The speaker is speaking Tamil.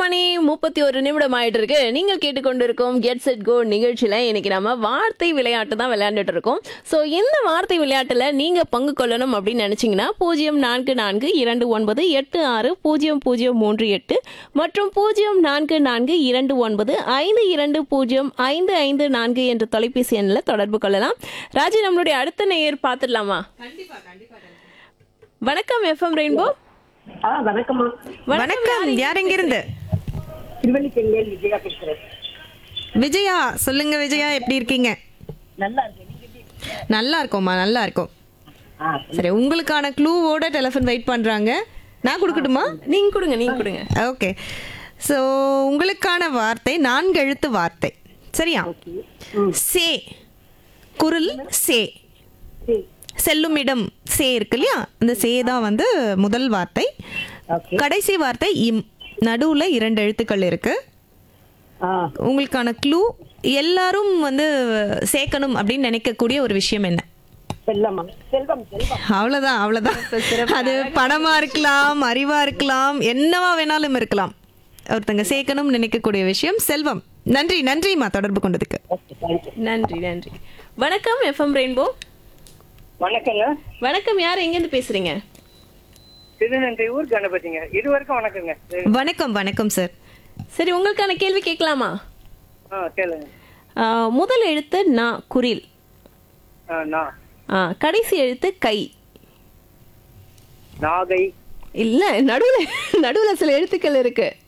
மணி முப்பத்தி ஒரு நிமிடம் ஆயிட்டு இருக்கு நீங்கள் கேட்டுக்கொண்டிருக்கும் கெட் செட் கோ நிகழ்ச்சியில இன்னைக்கு நம்ம வார்த்தை விளையாட்டு தான் விளையாண்டுட்டு இருக்கோம் ஸோ இந்த வார்த்தை விளையாட்டுல நீங்க பங்கு கொள்ளணும் அப்படின்னு நினைச்சீங்கன்னா பூஜ்ஜியம் நான்கு நான்கு இரண்டு ஒன்பது எட்டு ஆறு பூஜ்ஜியம் பூஜ்ஜியம் மூன்று எட்டு மற்றும் பூஜ்ஜியம் நான்கு நான்கு இரண்டு ஒன்பது ஐந்து இரண்டு பூஜ்ஜியம் ஐந்து ஐந்து நான்கு என்ற தொலைபேசி எண்ணில் தொடர்பு கொள்ளலாம் ராஜி நம்மளுடைய அடுத்த நேயர் பார்த்துடலாமா வணக்கம் எஃப்எம் ரெயின்போ ஆ வணக்கம்மா வணக்கம் யார் எங்க இருந்து திருவள்ளிக்கெங்கேல் விஜயா பேசுறேன் விஜயா சொல்லுங்க விஜயா எப்படி இருக்கீங்க நல்லா இருக்கேன் நீங்க எப்படி இருக்கீங்க? நல்லா இருக்கோம்மா நல்லா இருக்கோம் ஆ சரி உங்களுக்கான க்ளூவோட டெலிஃபோன் வெயிட் பண்றாங்க நான் கொடுக்கட்டுமா நீங்க கொடுங்க நீங்க கொடுங்க ஓகே ஸோ உங்களுக்கான வார்த்தை நான்கு எழுத்து வார்த்தை சரியா சே குரில் சே சரி செல்லும் இடம் சே இருக்கு இல்லையா அந்த சே தான் வந்து முதல் வார்த்தை ஓகே கடைசி வார்த்தை இம் நடுவில் இரண்டு எழுத்துக்கள் இருக்கு ஆ உங்களுக்கான க்ளூ எல்லாரும் வந்து சேர்க்கணும் அப்படின்னு நினைக்கக்கூடிய ஒரு விஷயம் என்ன செல்லம்மா செல்வம் செல்வம் அவ்வளவுதான் அவ்வளவுதான் அது பணமா இருக்கலாம் அறிவா இருக்கலாம் என்னவா வேணாலும் இருக்கலாம் ஒருத்தங்க சேர்க்கணும்னு நினைக்கக்கூடிய விஷயம் செல்வம் நன்றி நன்றிம்மா தொடர்பு கொண்டதுக்கு ஓகே தேங்க்யூ நன்றி நன்றி வணக்கம் எஃப்எம் ரெயின்போ வணக்கங்க வணக்கம் யார் எங்கேருந்து பேசுறீங்க திருநன்றி ஊர் கணபதிங்க இருவருக்கும் வணக்கங்க வணக்கம் வணக்கம் சார் சரி உங்களுக்கான கேள்வி கேட்கலாமா ஆ கேளுங்க ஆ, முதல் எழுத்து நா குரில் ஆ, நான் ஆ, கடைசி எழுத்து கை நாகை இல்ல நடுவுல நடுவுல சில எழுத்துக்கள் இருக்கு